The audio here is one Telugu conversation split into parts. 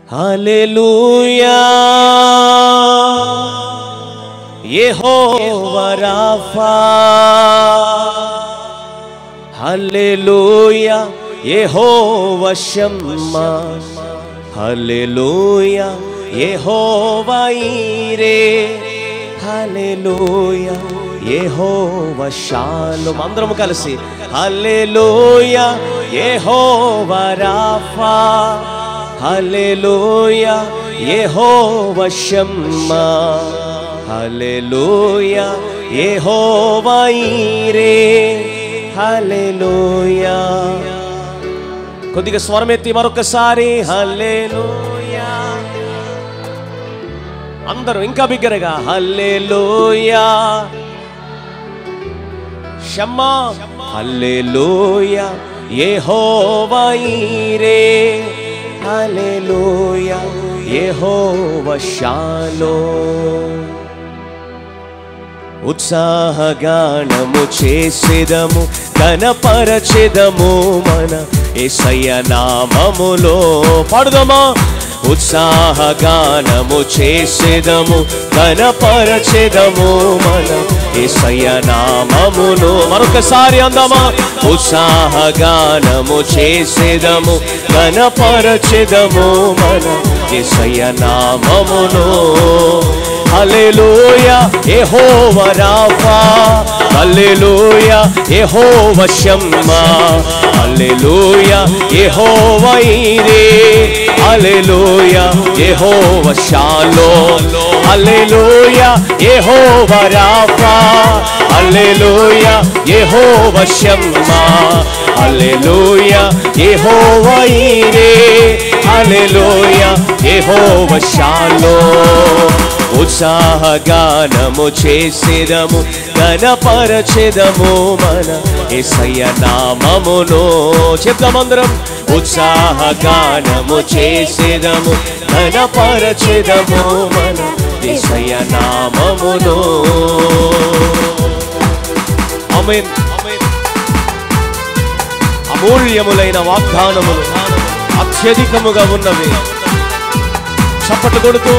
హల్లెలూయా Jehovah Rapha hallelujah Jehovah Shammah hallelujah Jehovah Jireh hallelujah Jehovah shalom అందరం కలిసి హల్లెలూయా Jehovah Rapha hallelujah Jehovah Shammah hallelujah Jehovah Jireh హల్లెలూయా కొద్దిగా స్వరం ఎత్తి మరొకసారి హల్లెలూయా అందరూ ఇంకా బిగ్గరగా హల్లెలూయా Shammah hallelujah Jehovah Jireh hallelujah Jehovah shalom ఉత్సాహగానము చేసేదము కనపరచెదము మన ఎసయ్య నామములో పాడుదమా ఉత్సాహగానము చేసేదము కనపరచెదము మన ఎసయ్య నామమును మరొకసారి అందమా ఉత్సాహగానము చేసేదము కనపరచెదము మన ఎసయ్య నామమును హల్లెలూయా Jehovah Rapha hallelujah Jehovah Shammah hallelujah Jehovah Jireh hallelujah Jehovah Shalom hallelujah Jehovah Rapha hallelujah Jehovah Shammah hallelujah Jehovah Jireh hallelujah Jehovah shalom ఉత్సాహగానము చేసేదము గణపరచెదము మన ఎసయ్య నామమును చెప్దామందరం ఉత్సాహగానము చేసేదము గణపరచెదము మన ఎసయ్య నామమును ఆమేన్ అమూల్యములైన వాగ్దానములు అత్యధికముగా ఉన్నవి చప్పట్లు కొడుతూ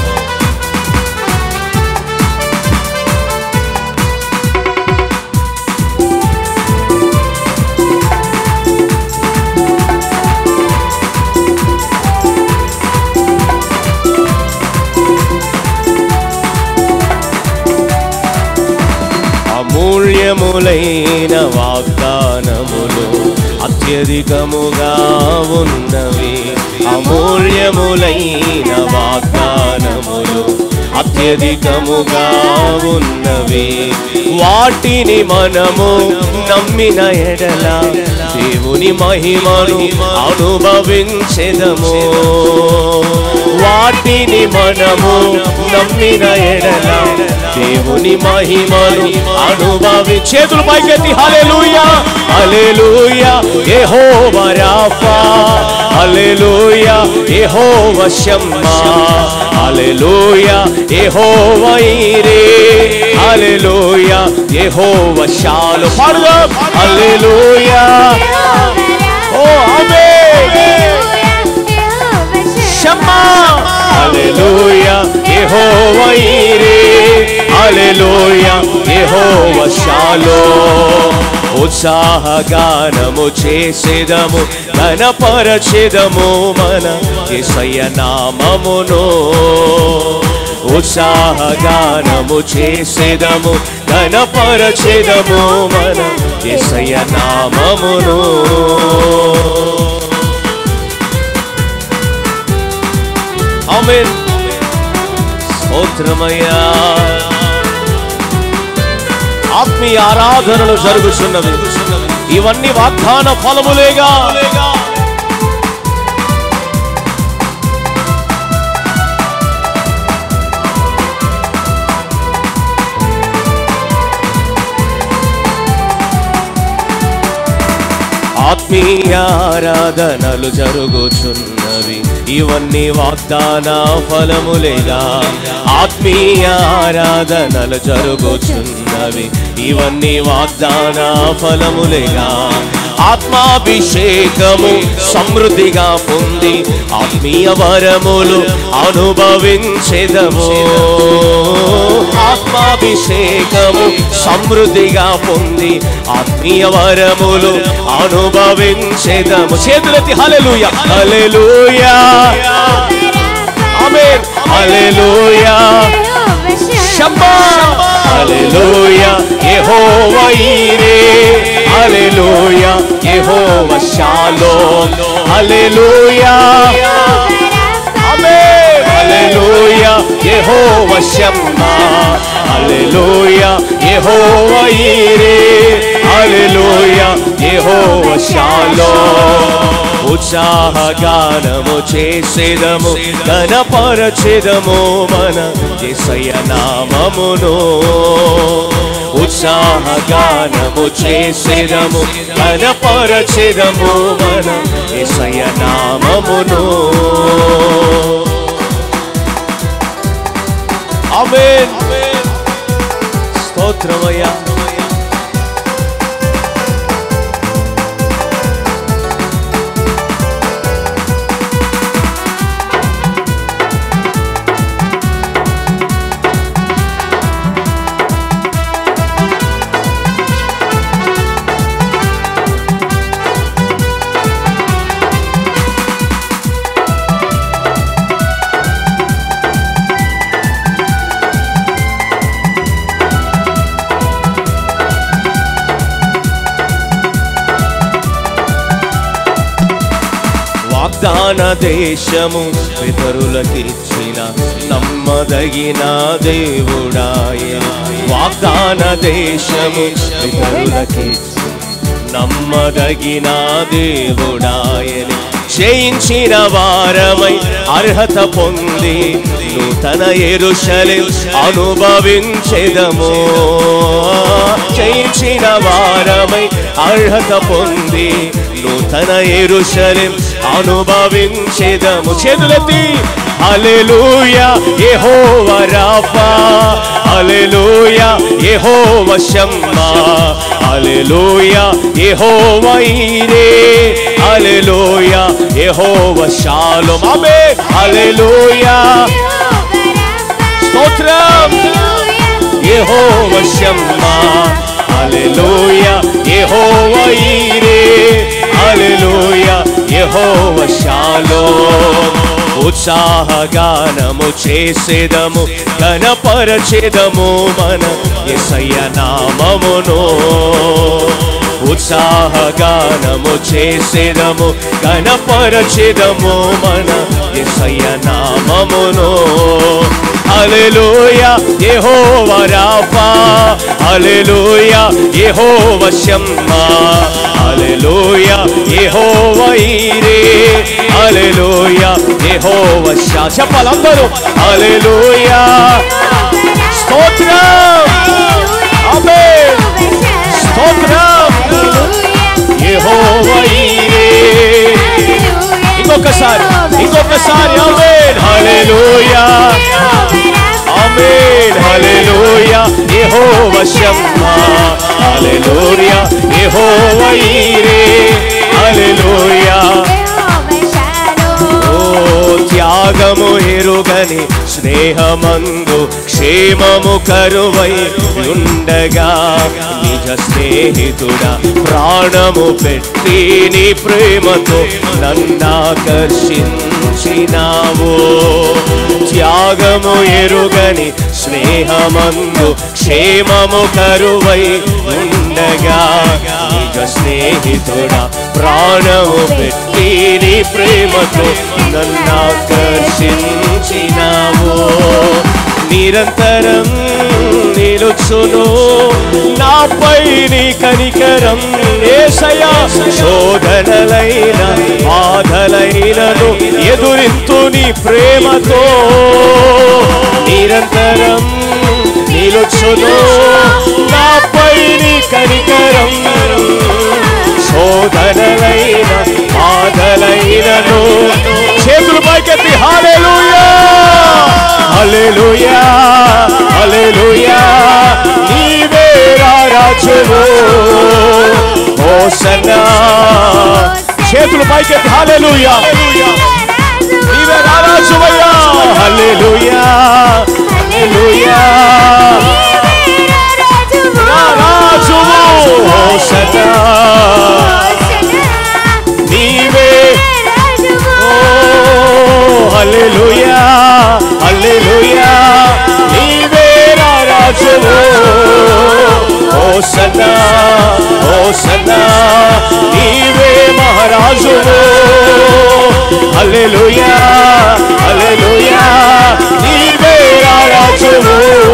అమూల్యములైన వాగ్దానములు అత్యధికముగా ఉన్నవి అమూల్యములైన వాగ్దానములు అత్యధికముగా ఉన్నవి వాటిని మనము నమ్మిన ఎడల దేవుని మహిమను అనుభవించెదము వాటిని మనము నమ్మిన ఎడల దేవుని మహిమను అనుభవి చేతులు పైకెత్తి హల్లెలూయా హల్లెలూయా Jehovah Rapha hallelujah Jehovah Shammah hallelujah Jehovah Jireh hallelujah యెహోవా షాలో పాడుదాం హల్లెలూయా ఓ ఆమేన్ Shammah hallelujah Jehovah Jireh hallelujah Jehovah shalom ఉత్సాహగానము చేసేదము ఘనపరచెదము మన యేసయ్య నామమును ఉత్సాహగానము చేసేదము ఘనపరచెదము మన యేసయ్య నామమును ఆమేన్ స్తోత్రమయ్యా ఆత్మీయ ఆరాధనలు జరుగుతున్నవి ఇవన్నీ వాగ్దాన ఫలములేగా ఆత్మీయ ఆరాధనలు జరుగుచున్నవి ఇవన్నీ వాగ్దాన ఫలములేగా ఆత్మీయ ఆరాధనలు జరుగుచున్నవి ఇవన్నీ వాగ్దాన ఫలములేగా ఆత్మాభిషేకము సమృద్ధిగా పొంది ఆత్మీయ వరములు అనుభవించెదము ఆత్మాభిషేకము సమృద్ధిగా పొంది ఆత్మీయ వరములు అనుభవించెదము చేతులెత్తి హల్లెలూయా హల్లెలూయా ఆమేన్ హల్లెలూయా Shammah hallelujah Jehovah Jireh hallelujah Jehovah Shalom హల్లెలూయా ఆమేన్ హల్లెలూయా Jehovah Shammah hallelujah Jehovah Jireh hallelujah Jehovah shalom ఉత్సాహగానము చేసేదము ఘనపరచెదము మన యేసయ్య నామమును ఉత్సాహగానము చేసేదము ఘనపరచెదము మన యేసయ్య నామమును ఆమేన్ స్తోత్రమయ్యా వాగ్దాన దేశము పితరులకిచ్చిన నమ్మదగిన దేవుడాయ వాగ్దాన దేశము పితరులకిచ్చిన నమ్మదగిన దేవుడాయని జయించిన వారమై అర్హత పొంది నూతన ఎరుషలేం అనుభవించెదము జయించిన వారమై అర్హత పొంది నూతన ఎరుషలేం అనుభవించెదము చేతులెత్తి హల్లెలూయా Jehovah Rapha hallelujah Jehovah Shammah hallelujah Jehovah Jireh hallelujah Jehovah shalom ఆమేన్ హల్లెలూయా స్తోత్రం యెహోవా Shammah hallelujah Jehovah Jireh hallelujah Jehovah shalom ఉత్సాహగానము చేసేదము ఘనపరచెదము మన యేసయ్య నామమును ఉత్సాహగానము చేసేదము ఘనపరచెదము మన యేసయ్య నామమును హల్లెలూయా Jehovah Rapha hallelujah Jehovah Shammah hallelujah Jehovah Jireh hallelujah యెహోవా షా చెప్పాలందరూ హల్లెలూయా స్తోత్రం ఆమేన్ స్తోత్రం యెహోవా ఈరే ఇంకొకసారి ఇంకొకసారి ఆమేన్ హల్లెలూయా ఆమేన్ హల్లెలూయా Jehovah Shammah hallelujah Jehovah Jireh హల్లెలూయా ఓ త్యాగము ఎరుగని స్నేహమందు క్షేమము కరువై ఉండగా నిజ స్నేహితుడా ప్రాణము పెట్టి నీ ప్రేమతో నన్నాకర్షించినావు త్యాగము ఎరుగని స్నేహమందు క్షేమము కరువై ఉండగా నిజ స్నేహితుడా ప్రాణము పెట్టి నీ ప్రేమతో నన్నాకర్షించినావు నిరంతరం నిలుచును నాపై నీ కనికరం ఏసయా శోధనలైన బాధలైనను ఎదురింతు నీ ప్రేమతో నిరంతరం నిలుచును నాపై నీ కనికరం శోధనలైన బాధలైనను చేతులు పైకెత్తి హాలేలుయా హల్లెలూయా హల్లెలూయా నీవే రాజువు హోసన్నా చేతులు పైకెత్తి హల్లెలూయా నీవే రారాజువయ్యా హల్లెలూయా హల్లెలూయా రారాజువు హోసనా నీవే ఓ హల్లెలూయా హల్లెలూయా నీవే రారాజువు హోసనా హోసనా నీవే మహారాజువు హల్లెలూయా హల్లెలూయా నీవే రారాజువు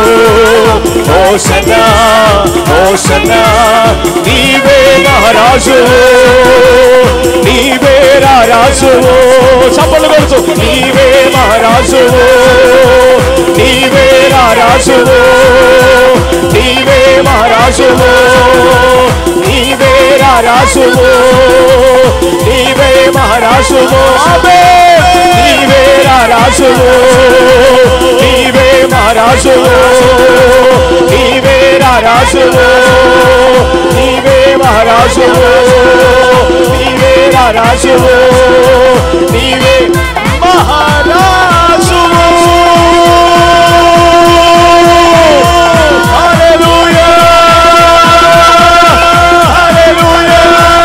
హోసనా హోసనా నీవే మహారాజువు నీవే రారాజువు చప్పలు కొడుతూ నీవే మహారాజువు నీవే రారాజువు నీవే మహారాజువు నీవే రారాజువు నీవే మహారాజువు ఆమె నీవే రారాజువు నీవే మహారాజువు నీవే రారాజువు నీవే మహారాజువు నీవే రారాజువు నీవే మహారాజువు హల్లెలూయా హల్లెలూయా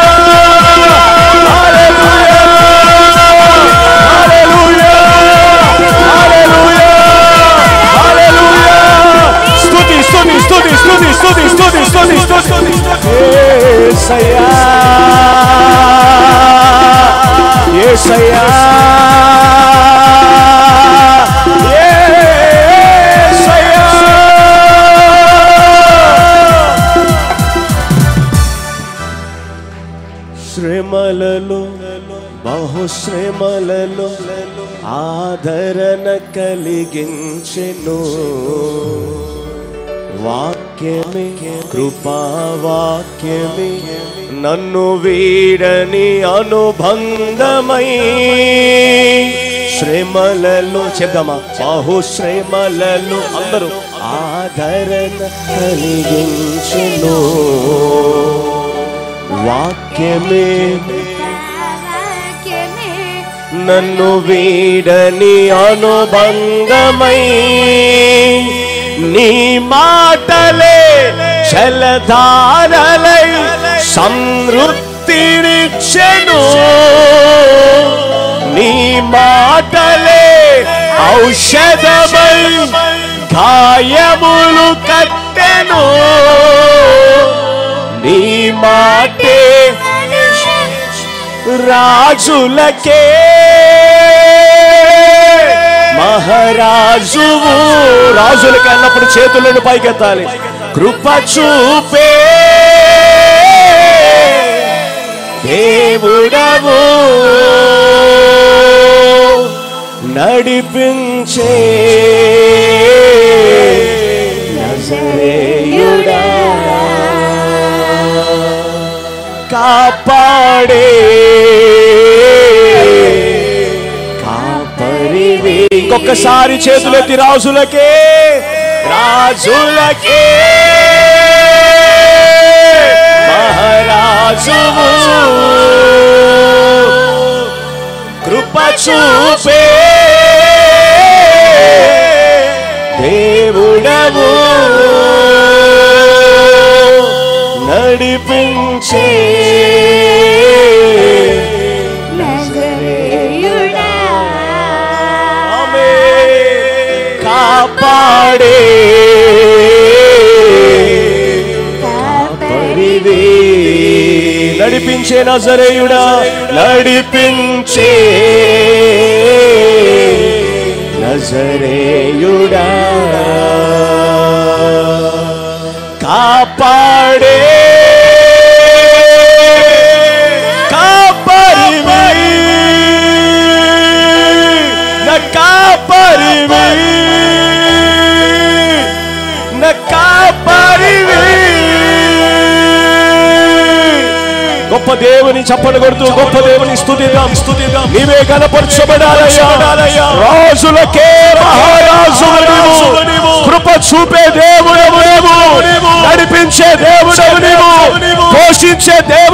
హల్లెలూయా హల్లెలూయా హల్లెలూయా హల్లెలూయా స్తుతి స్తుతి స్తుతి స్తుతి స్తుతి స్తుతి స్తుతి స్తుతి యేసయ్యా యేసయ్యా యేసయ్యా శ్రమలలో బహుశ్రమలలో ఆదరణ కలిగించెను వాక్యమే కృపావాక్యమే నన్ను వీడని అనుబంధమై శ్రమలలో చెప్దామా బహుశ్రమలలో అందరూ ఆదరణ కలిగించెను వాక్యమే నన్ను వీడని అనుబంధమై నీ మాటలే చలధారలై సమృద్ధినిచ్చెను నీ మాటలే ఔషధమై గాయములు కట్టెను నీ మాటే రాజులకే మహారాజువు రాజులకి అన్నప్పుడు చేతులను పైకెత్తాలి కృప చూపే దేవుడవు నడిపించే నజరేయుడా కాపాడే కాపరివి ఇంకొకసారి చేతులెత్తి రాజులకే రాజులకే మహారాజువు కృప చూపే దేవుడవు నడిపించే ఆమె కాపాడే పరివే నడిపించే నజరేయుడా నడిపించే నజరేయుడా కాపాడే కాపరివి నా కాపరివి నా కాపరివి గొప్ప దేవుని చప్పలు కొడుతూ గొప్ప దేవుని స్తుతిద్దాం స్తుతిద్దాం నీవే కనపరచబడాలయ్యా రాజులకే మహారాజులు నీవు కృప చూపే దేవుడవు నీవు నడిపించే దేవుడవు నీవు పోషించే దేవుడు